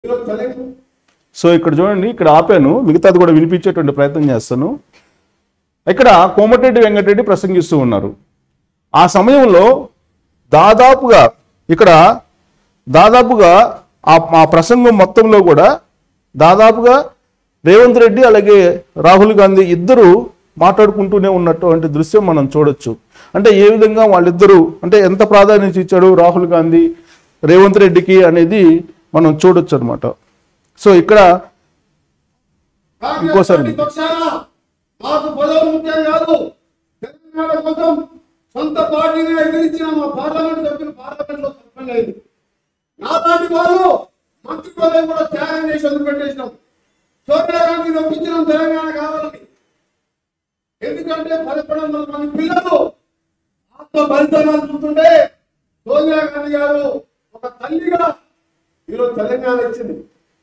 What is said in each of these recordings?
ఈరోజు తెలంగాణ సో ఇక్కడ చూడండి ఇక్కడ ఆపాను మిగతాది కూడా వినిపించేటువంటి ప్రయత్నం చేస్తాను ఇక్కడ కోమటిరెడ్డి వెంకటరెడ్డి ప్రసంగిస్తూ ఉన్నారు ఆ సమయంలో దాదాపుగా ఇక్కడ దాదాపుగా ఆ ఆ ప్రసంగం మొత్తంలో కూడా దాదాపుగా రేవంత్ రెడ్డి అలాగే రాహుల్ గాంధీ ఇద్దరు మాట్లాడుకుంటూనే ఉన్నటువంటి దృశ్యం మనం చూడొచ్చు అంటే ఏ విధంగా వాళ్ళిద్దరూ అంటే ఎంత ప్రాధాన్యత ఇచ్చాడు రాహుల్ గాంధీ రేవంత్ రెడ్డికి అనేది మనం చూడొచ్చు అనమాట సో ఇక్కడ కాంగ్రెస్ ఇంకోసారి. పార్టీ పక్షాన మాకు పదవులు ముఖ్యం కాదు తెలంగాణ కోసం సొంత పార్టీని ఎదిరించిన మా పార్లమెంట్ సభ్యులు పార్లమెంట్ లో సస్పెండ్ అయింది నా పార్టీ వాళ్ళు మంత్రి పదవి కూడా త్యాగం చేసి వదిలిపెట్టేసినాం సోనియా గాంధీ ఒప్పించినాం తెలంగాణ కావాలని ఎందుకంటే పదకొండు వందల మంది పిల్లలు ఆత్మ బలిదానాలు చూస్తుంటే సోనియా గాంధీ గారు ఒక తల్లిగా ఈరోజు తెలంగాణ ఇచ్చింది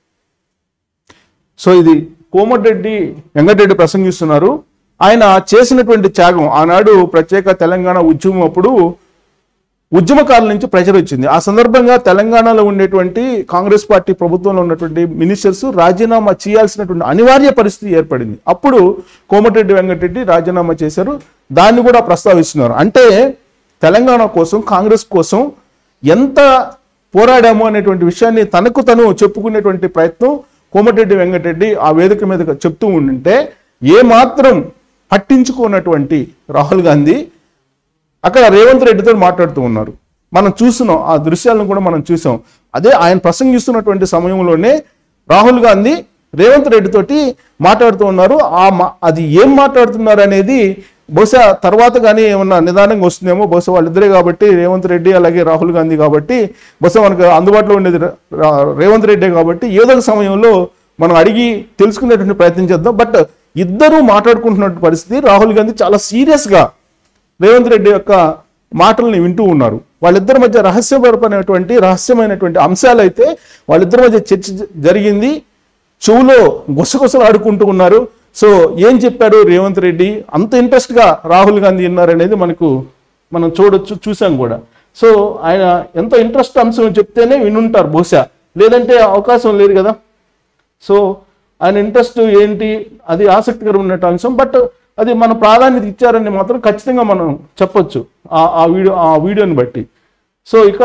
సో ఇది కోమటిరెడ్డి వెంకటరెడ్డి ప్రసంగిస్తున్నారు ఆయన చేసినటువంటి త్యాగం ఆనాడు ప్రత్యేక తెలంగాణ ఉద్యమం అప్పుడు ఉద్యమకారుల నుంచి ప్రెషర్ వచ్చింది ఆ సందర్భంగా తెలంగాణలో ఉండేటువంటి కాంగ్రెస్ పార్టీ ప్రభుత్వంలో ఉన్నటువంటి మినిస్టర్స్ రాజీనామా చేయాల్సినటువంటి అనివార్య పరిస్థితి ఏర్పడింది అప్పుడు కోమటిరెడ్డి వెంకటరెడ్డి రాజీనామా చేశారు దాన్ని కూడా ప్రస్తావిస్తున్నారు అంటే తెలంగాణ కోసం కాంగ్రెస్ కోసం ఎంత పోరాడాము అనేటువంటి విషయాన్ని తనకు తను చెప్పుకునేటువంటి ప్రయత్నం కోమటిరెడ్డి వెంకటరెడ్డి ఆ వేదిక మీద చెప్తూ ఉంటే ఏ మాత్రం పట్టించుకున్నటువంటి రాహుల్ గాంధీ అక్కడ రేవంత్ రెడ్డితో మాట్లాడుతూ ఉన్నారు మనం చూస్తున్నాం ఆ దృశ్యాలను కూడా మనం చూసాం అదే ఆయన ప్రసంగిస్తున్నటువంటి సమయంలోనే రాహుల్ గాంధీ రేవంత్ రెడ్డి తోటి మాట్లాడుతూ ఉన్నారు ఆ మా- అది ఏం మాట్లాడుతున్నారు అనేది బహుశా తర్వాత కానీ ఏమన్నా నిదానంగా వస్తుందేమో బహుశా వాళ్ళిద్దరే కాబట్టి రేవంత్ రెడ్డి అలాగే రాహుల్ గాంధీ కాబట్టి బహుశా మనకు అందుబాటులో ఉండేది రా- రా- రేవంత్ రెడ్డి కాబట్టి ఏదో ఒక సమయంలో మనం అడిగి తెలుసుకునేటువంటి ప్రయత్నం చేద్దాం బట్ ఇద్దరూ మాట్లాడుకుంటున్న పరిస్థితి రాహుల్ గాంధీ చాలా సీరియస్గా రేవంత్ రెడ్డి యొక్క మాటల్ని వింటూ ఉన్నారు వాళ్ళిద్దరి మధ్య రహస్యపరమైనటువంటి రహస్యమైనటువంటి అంశాలు అయితే వాళ్ళిద్దరి మధ్య చర్చ జ- జరిగింది చెవులో గుసగుసలు ఆడుకుంటూ ఉన్నారు సో ఏం చెప్పారు రేవంత్ రెడ్డి అంత ఇంట్రెస్ట్ గా రాహుల్ గాంధీ ఉన్నారనేది మనకు మనం చూడొచ్చు చూసాం కూడా సో ఆయన ఎంత ఇంట్రెస్ట్ అంశం చెప్తేనే వినుంటారు బహుశా లేదంటే అవకాశం లేదు కదా సో ఆయన ఇంట్రెస్ట్ ఏంటి అది ఆసక్తికరమైన అంశం బట్ అది మన ప్రాధాన్యత ఇచ్చారని మాత్రం ఖచ్చితంగా మనం చెప్పొచ్చు ఆ ఆ వీడియో ఆ వీడియోని బట్టి సో ఇక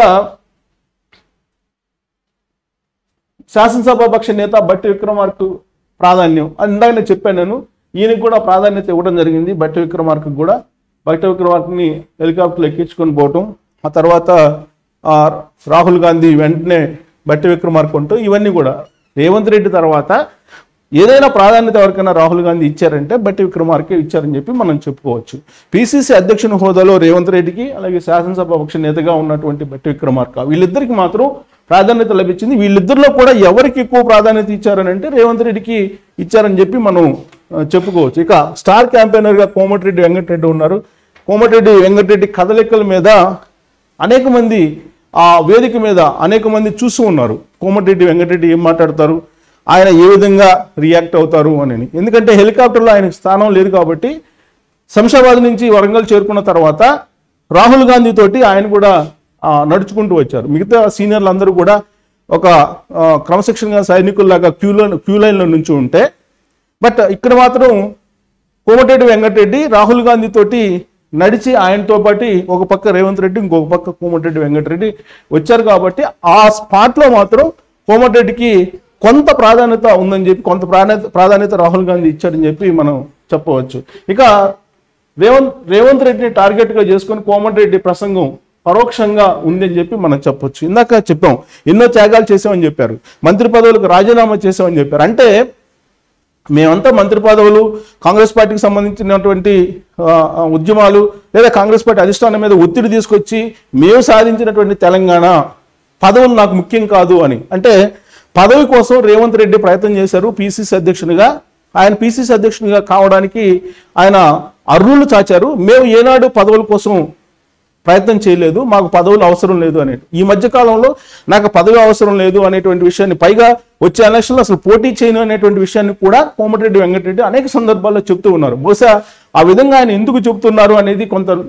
శాసనసభాపక్ష నేత బట్టి విక్రమార్కు ప్రాధాన్యం అని ఇందాక నేను చెప్పాను నేను ఈయనకి కూడా ప్రాధాన్యత ఇవ్వడం జరిగింది బట్టి విక్రమార్కు కూడా బట్టి విక్రమార్కుని హెలికాప్టర్లో ఎక్కించుకొని పోవటం ఆ తర్వాత ఆ, రాహుల్ గాంధీ వెంటనే బట్టి విక్రమార్కు అంటూ ఇవన్నీ కూడా రేవంత్ రెడ్డి తర్వాత ఏదైనా ప్రాధాన్యత ఎవరికైనా రాహుల్ గాంధీ ఇచ్చారంటే బట్టి విక్రమార్కే ఇచ్చారని చెప్పి మనం చెప్పుకోవచ్చు పిసిసి అధ్యక్షుని హోదాలో రేవంత్ రెడ్డికి అలాగే శాసనసభ పక్ష నేతగా ఉన్నటువంటి బట్టి విక్రమార్క వీళ్ళిద్దరికి మాత్రం ప్రాధాన్యత లభించింది వీళ్ళిద్దరిలో కూడా ఎవరికి ఎక్కువ ప్రాధాన్యత ఇచ్చారని అంటే రేవంత్ రెడ్డికి ఇచ్చారని చెప్పి మనం ఆ, చెప్పుకోవచ్చు ఇక స్టార్ క్యాంపెయినర్గా కోమటిరెడ్డి వెంకటరెడ్డి ఉన్నారు కోమటిరెడ్డి వెంకటరెడ్డి కదలికల మీద అనేక మంది ఆ వేదిక మీద అనేక మంది చూస్తూ ఉన్నారు కోమటిరెడ్డి వెంకటరెడ్డి ఏం మాట్లాడతారు ఆయన ఏ విధంగా రియాక్ట్ అవుతారు అని ఎందుకంటే హెలికాప్టర్లో ఆయనకు స్థానం లేదు కాబట్టి శంషాబాద్ నుంచి వరంగల్ చేరుకున్న తర్వాత రాహుల్ గాంధీ తోటి ఆయన కూడా ఆ, నడుచుకుంటూ వచ్చారు మిగతా సీనియర్లు అందరూ కూడా ఒక ఆ, క్రమశిక్షణగా సైనికుల్లాగా క్యూ లైన్ క్యూ లైన్లో నుంచి ఉంటే బట్ ఇక్కడ మాత్రం కోమటిరెడ్డి వెంకటరెడ్డి రాహుల్ గాంధీ తోటి నడిచి ఆయనతో పాటు ఒక పక్క రేవంత్ రెడ్డి ఇంకొక పక్క కోమటిరెడ్డి వెంకటరెడ్డి వచ్చారు కాబట్టి ఆ స్పాట్లో మాత్రం కోమటిరెడ్డికి కొంత ప్రాధాన్యత ఉందని చెప్పి కొంత ప్రాధాన్యత ప్రాధాన్యత రాహుల్ గాంధీ ఇచ్చాడని చెప్పి మనం చెప్పవచ్చు ఇక రేవంత్ రేవంత్ రెడ్డిని టార్గెట్గా చేసుకొని కోమటిరెడ్డి ప్రసంగం పరోక్షంగా ఉందని చెప్పి మనం చెప్పొచ్చు ఇందాక చెప్పాం ఎన్నో త్యాగాలు చేసామని చెప్పారు మంత్రి పదవులకు రాజీనామా చేసామని చెప్పారు అంటే మేమంతా మంత్రి పదవులు కాంగ్రెస్ పార్టీకి సంబంధించినటువంటి ఆ, ఆ, ఉద్యమాలు లేదా కాంగ్రెస్ పార్టీ అధిష్టానం మీద ఒత్తిడి తీసుకొచ్చి మేము సాధించినటువంటి తెలంగాణ పదవులు నాకు ముఖ్యం కాదు అని అంటే పదవి కోసం రేవంత్ రెడ్డి ప్రయత్నం చేశారు పిసిసి అధ్యక్షునిగా ఆయన పిసిసి అధ్యక్షునిగా కావడానికి ఆయన అర్రులు చాచారు మేము ఏనాడు పదవుల కోసం ప్రయత్నం చేయలేదు మాకు పదవులు అవసరం లేదు అనే ఈ మధ్య కాలంలో నాకు పదవి అవసరం లేదు అనేటువంటి విషయాన్ని పైగా వచ్చే ఎలక్షన్లో అసలు పోటీ చేయను అనేటువంటి విషయాన్ని కూడా కోమటిరెడ్డి వెంకటరెడ్డి అనేక సందర్భాల్లో చెప్తూ ఉన్నారు బహుశా ఆ విధంగా ఆయన ఎందుకు చెప్తున్నారు అనేది కొంత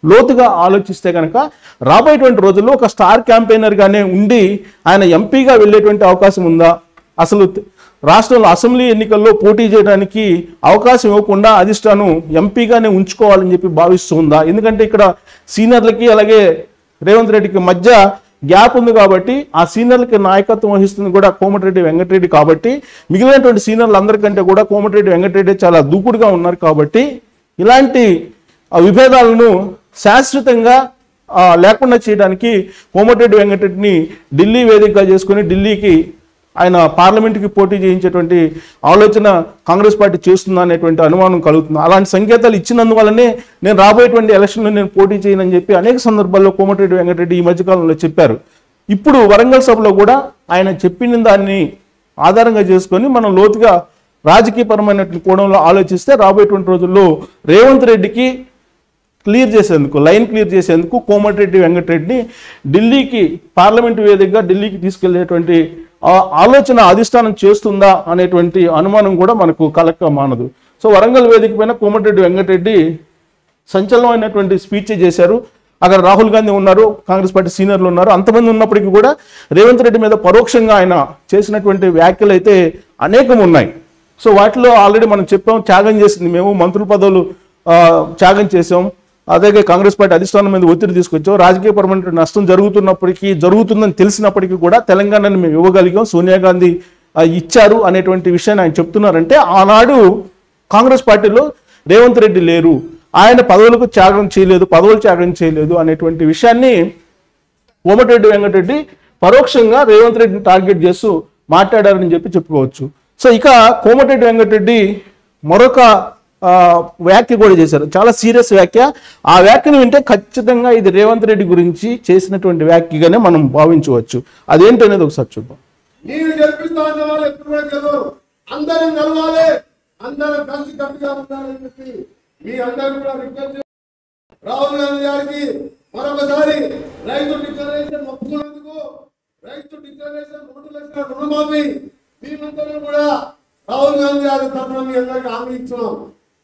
లోతుగా ఆలోచిస్తే కనుక రాబోయేటువంటి రోజుల్లో ఒక స్టార్ క్యాంపెయినర్గానే ఉండి ఆయన ఎంపీగా వెళ్ళేటువంటి అవకాశం ఉందా అసలు త- రాష్ట్రంలో అసెంబ్లీ ఎన్నికల్లో పోటీ చేయడానికి అవకాశం ఇవ్వకుండా అధిష్టానం ఎంపీగానే ఉంచుకోవాలని చెప్పి భావిస్తుందా ఎందుకంటే ఇక్కడ సీనియర్లకి అలాగే రేవంత్ రెడ్డికి మధ్య గ్యాప్ ఉంది కాబట్టి ఆ సీనియర్లకి నాయకత్వం వహిస్తుంది కూడా కోమటిరెడ్డి వెంకటరెడ్డి కాబట్టి మిగిలినటువంటి సీనియర్లు అందరికంటే కూడా కోమటిరెడ్డి వెంకటరెడ్డి చాలా దూకుడుగా ఉన్నారు కాబట్టి ఇలాంటి ఆ విభేదాలను శాశ్వతంగా ఆ, లేకుండా చేయడానికి కోమటిరెడ్డి వెంకటరెడ్డిని ఢిల్లీ వేదికగా చేసుకుని ఢిల్లీకి ఆయన పార్లమెంట్కి పోటీ చేయించేటువంటి ఆలోచన కాంగ్రెస్ పార్టీ చేస్తుందా అనేటువంటి అనుమానం కలుగుతుంది అలాంటి సంకేతాలు ఇచ్చినందువల్లనే నేను రాబోయేటువంటి ఎలక్షన్లో నేను పోటీ చేయనని చెప్పి అనేక సందర్భాల్లో కోమటిరెడ్డి వెంకటరెడ్డి ఈ మధ్యకాలంలో చెప్పారు ఇప్పుడు వరంగల్ సభలో కూడా ఆయన చెప్పిన దాన్ని ఆధారంగా చేసుకొని మనం లోతుగా రాజకీయపరమైనటువంటి కోణంలో ఆలోచిస్తే రాబోయేటువంటి రోజుల్లో రేవంత్ రెడ్డికి క్లియర్ చేసేందుకు లైన్ క్లియర్ చేసేందుకు కోమటిరెడ్డి వెంకటరెడ్డిని ఢిల్లీకి పార్లమెంటు వేదికగా ఢిల్లీకి తీసుకెళ్లేటువంటి ఆ ఆలోచన అధిష్టానం చేస్తుందా అనేటువంటి అనుమానం కూడా మనకు కలక్క మానదు సో వరంగల్ వేదిక పైన కోమటిరెడ్డి వెంకటరెడ్డి సంచలనమైనటువంటి స్పీచ్ చేశారు అక్కడ రాహుల్ గాంధీ ఉన్నారు కాంగ్రెస్ పార్టీ సీనియర్లు ఉన్నారు అంతమంది ఉన్నప్పటికీ కూడా రేవంత్ రెడ్డి మీద పరోక్షంగా ఆయన చేసినటువంటి వ్యాఖ్యలు అయితే అనేకం ఉన్నాయి సో వాటిలో ఆల్రెడీ మనం చెప్పాం త్యాగం చేసింది మేము మంత్రుల పదవులు ఆ, త్యాగం చేసాం అలాగే కాంగ్రెస్ పార్టీ అధిష్టానం మీద ఒత్తిడి తీసుకొచ్చాం రాజకీయపరమైన నష్టం జరుగుతున్నప్పటికీ జరుగుతుందని తెలిసినప్పటికీ కూడా తెలంగాణని మేము ఇవ్వగలిగాం సోనియా గాంధీ ఆ, ఇచ్చారు అనేటువంటి విషయాన్ని ఆయన చెప్తున్నారంటే ఆనాడు కాంగ్రెస్ పార్టీలో రేవంత్ రెడ్డి లేరు ఆయన పదవులకు త్యాగం చేయలేదు పదవులు త్యాగం చేయలేదు అనేటువంటి విషయాన్ని కోమటిరెడ్డి వెంకటరెడ్డి పరోక్షంగా రేవంత్ రెడ్డిని టార్గెట్ చేస్తూ మాట్లాడారని చెప్పి చెప్పుకోవచ్చు సో ఇక కోమటిరెడ్డి వెంకటరెడ్డి మరొక ఆ, వ్యాఖ్య కూడా చేశారు చాలా సీరియస్ వ్యాఖ్య ఆ వ్యాఖ్యను వింటే ఖచ్చితంగా ఇది రేవంత్ రెడ్డి గురించి చేసినటువంటి వ్యాఖ్యగానే మనం భావించవచ్చు అదేంటి అనేది ఒకసారి చూద్దాం నేను గెలిపిస్తా అన్న వాళ్ళు ఎప్పుడు కూడా గెలవరు అందరం కలవాలి అందరం కలిసి కట్టుగా ఉండాలని చెప్పి మీ అందరూ కూడా రిక్వెస్ట్ రాహుల్ గాంధీ గారికి మరొకసారి రైతు డిక్లరేషన్ ఒప్పుకున్నందుకు రైతు డిక్లరేషన్ రెండు లక్షల రుణమాఫీ మేమందరం కూడా రాహుల్ గాంధీ గారి తరఫున మీ అందరికీ హామీ ఇస్తున్నాం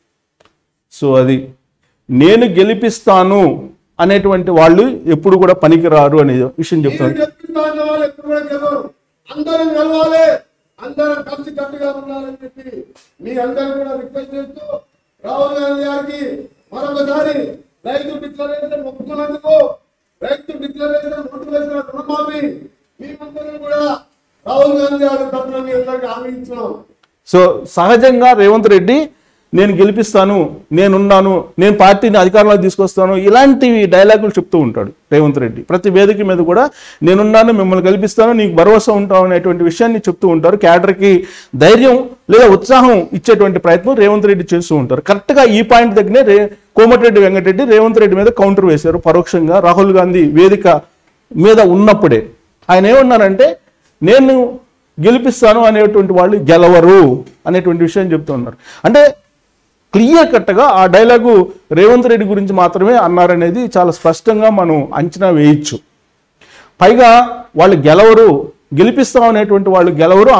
సో అది నేను గెలిపిస్తాను అనేటువంటి వాళ్ళు ఎప్పుడు కూడా పనికిరారు అనే విషయం చెప్తాను నేను గెలిపిస్తా అన్న వాళ్ళు ఎప్పుడు కూడా గెలవరు అందరం కలవాలి అందరం కలిసి కట్టుగా ఉండాలని చెప్పి మీ అందరూ కూడా రిక్వెస్ట్ చేస్తూ రాహుల్ గాంధీ గారికి మరొకసారి రైతు డిక్లరేషన్ ఒప్పుకున్నందుకు రైతు డిక్లరేషన్ రెండు లక్షల రుణమాఫీ మేమందరం కూడా రాహుల్ గాంధీ గారి తరఫున మీ అందరికీ హామీ ఇస్తున్నాం సో సహజంగా రేవంత్ రెడ్డి నేను గెలిపిస్తాను నేనున్నాను నేను పార్టీని అధికారంలోకి తీసుకొస్తాను ఇలాంటి డైలాగులు చెప్తూ ఉంటాడు రేవంత్ రెడ్డి ప్రతి వేదిక మీద కూడా నేనున్నాను మిమ్మల్ని గెలిపిస్తాను నీకు భరోసా ఉంటాను అనేటువంటి విషయాన్ని చెప్తూ ఉంటారు క్యాడర్కి ధైర్యం లేదా ఉత్సాహం ఇచ్చేటువంటి ప్రయత్నం రేవంత్ రెడ్డి చేస్తూ ఉంటారు కరెక్ట్గా ఈ పాయింట్ దగ్గరే రే కోమటిరెడ్డి వెంకటరెడ్డి రేవంత్ రెడ్డి మీద కౌంటర్ వేశారు పరోక్షంగా రాహుల్ గాంధీ వేదిక మీద ఉన్నప్పుడే ఆయన ఏమన్నారంటే నేను గెలిపిస్తాను అనేటువంటి వాళ్ళు గెలవరు అనేటువంటి విషయం చెప్తున్నారు అంటే క్లియర్ కట్గా ఆ డైలాగు రేవంత్ రెడ్డి గురించి మాత్రమే అన్నారనేది చాలా స్పష్టంగా మనం అంచనా వేయచ్చు పైగా వాళ్ళు గెలవరు గెలిపిస్తాం అనేటువంటి వాళ్ళు గెలవరు